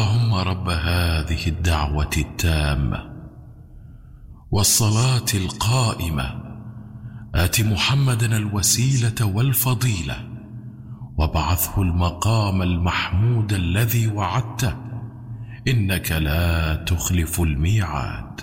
اللهم رب هذه الدعوه التامه والصلاه القائمه ات محمدا الوسيله والفضيله وابعثه المقام المحمود الذي وعدته انك لا تخلف الميعاد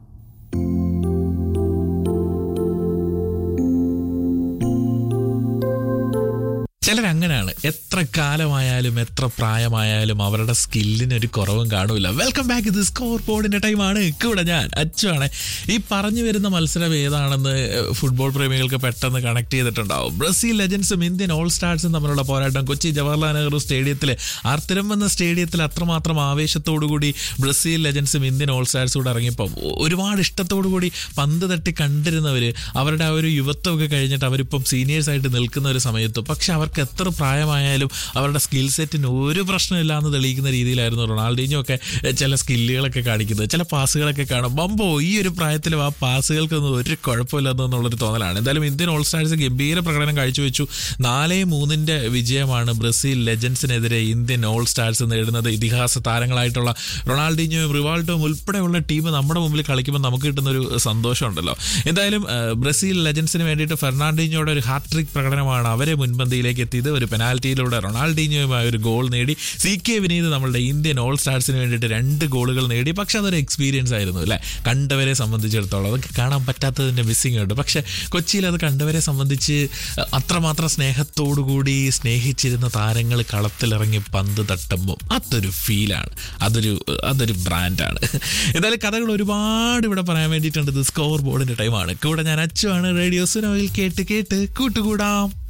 ചിലരങ്ങനെയാണ് എത്ര കാലമായാലും എത്ര പ്രായമായാലും അവരുടെ സ്കില്ലിന് ഒരു കുറവും കാണൂല വെൽക്കം ബാക്ക് ഇത് സ്കോർ ബോർഡിന്റെ ടൈമാണ് ഇവിടെ ഞാൻ അച്ചുവാണ് ഈ പറഞ്ഞു വരുന്ന മത്സരം ഏതാണെന്ന് ഫുട്ബോൾ പ്രേമികൾക്ക് പെട്ടെന്ന് കണക്ട് ചെയ്തിട്ടുണ്ടാവും ബ്രസീൽ ലെജൻസും ഇന്ത്യൻ ഓൾ സ്റ്റാർസും തമ്മിലുള്ള പോരാട്ടം കൊച്ചി ജവഹർലാൽ നെഹ്റു സ്റ്റേഡിയത്തിൽ ആർത്തിരം എന്ന സ്റ്റേഡിയത്തിൽ അത്രമാത്രം ആവേശത്തോടുകൂടി ബ്രസീൽ ലെജൻസും ഇന്ത്യൻ ഓൾ സ്റ്റാർസും കൂടെ ഇറങ്ങിയപ്പോൾ ഒരുപാട് ഇഷ്ടത്തോടു കൂടി പന്ത് തട്ടി കണ്ടിരുന്നവർ അവരുടെ ആ ഒരു യുവത്വമൊക്കെ കഴിഞ്ഞിട്ട് അവരിപ്പം സീനിയേഴ്സ് ആയിട്ട് നിൽക്കുന്ന ഒരു സമയത്ത് പക്ഷെ അവർക്ക് എത്ര പ്രായമായാലും അവരുടെ സ്കിൽ സെറ്റിന് ഒരു പ്രശ്നമില്ല എന്ന് തെളിയിക്കുന്ന രീതിയിലായിരുന്നു റൊണാൾഡീഞ്ഞോ ഒക്കെ ചില സ്കില്ലുകളൊക്കെ കാണിക്കുന്നത് ചില പാസുകളൊക്കെ കാണും ബമ്പോ ഈ ഒരു പ്രായത്തിലും ആ പാസുകൾക്കൊന്നും ഒരു കുഴപ്പമില്ലെന്നുള്ളൊരു തോന്നലാണ് എന്തായാലും ഇന്ത്യൻ ഓൾ സ്റ്റാർസ് ഗംഭീര പ്രകടനം കാഴ്ചവെച്ചു നാല് മൂന്നിന്റെ വിജയമാണ് ബ്രസീൽ ലെജൻസിനെതിരെ ഇന്ത്യൻ ഓൾ സ്റ്റാർസ് നേടുന്നത് ഇതിഹാസ താരങ്ങളായിട്ടുള്ള റൊണാൾഡീഞ്ഞോയും റിവാൾഡോയും ഉൾപ്പെടെയുള്ള ടീം നമ്മുടെ മുമ്പിൽ കളിക്കുമ്പോൾ നമുക്ക് കിട്ടുന്ന ഒരു സന്തോഷമുണ്ടല്ലോ എന്തായാലും ആ, ബ്രസീൽ ലെജൻസിന് വേണ്ടിയിട്ട് ഫെർണാണ്ടിഞ്ഞോയുടെ ഒരു ഹാട്രിക് പ്രകടനമാണ് അവരെ മുൻപന്തിയിലേക്ക് എത്തിയത് ഒരു പെനാൽറ്റിയിലൂടെ റൊണാൾഡീഞ്ഞോയുമായ ഒരു ഗോൾ നേടി സി കെ വിനീത് നമ്മളുടെ ഇന്ത്യൻ ഓൾ സ്റ്റാർസിന് വേണ്ടിയിട്ട് രണ്ട് ഗോളുകൾ നേടി പക്ഷെ അതൊരു എക്സ്പീരിയൻസ് ആയിരുന്നു അല്ലേ കണ്ടവരെ സംബന്ധിച്ചിടത്തോളം അതൊക്കെ കാണാൻ പറ്റാത്തതിൻ്റെ മിസ്സിംഗ് ഉണ്ട് പക്ഷെ കൊച്ചിയിൽ അത് കണ്ടവരെ സംബന്ധിച്ച് അത്രമാത്രം സ്നേഹത്തോടുകൂടി സ്നേഹിച്ചിരുന്ന താരങ്ങൾ കളത്തിലിറങ്ങി പന്ത് തട്ടുമ്പോൾ അതൊരു ഫീലാണ് അതൊരു അതൊരു ബ്രാൻഡാണ് എന്തായാലും കഥകൾ ഒരുപാട് ഇവിടെ പറയാൻ വേണ്ടിയിട്ടുണ്ട് ഇത് സ്കോർ ബോർഡിൻ്റെ ടൈമാണ് കൂടെ ഞാൻ അച്ചുവാണ് റേഡിയോ സുനോയിൽ കേട്ട് കേട്ട് കൂട്ടുകൂടാം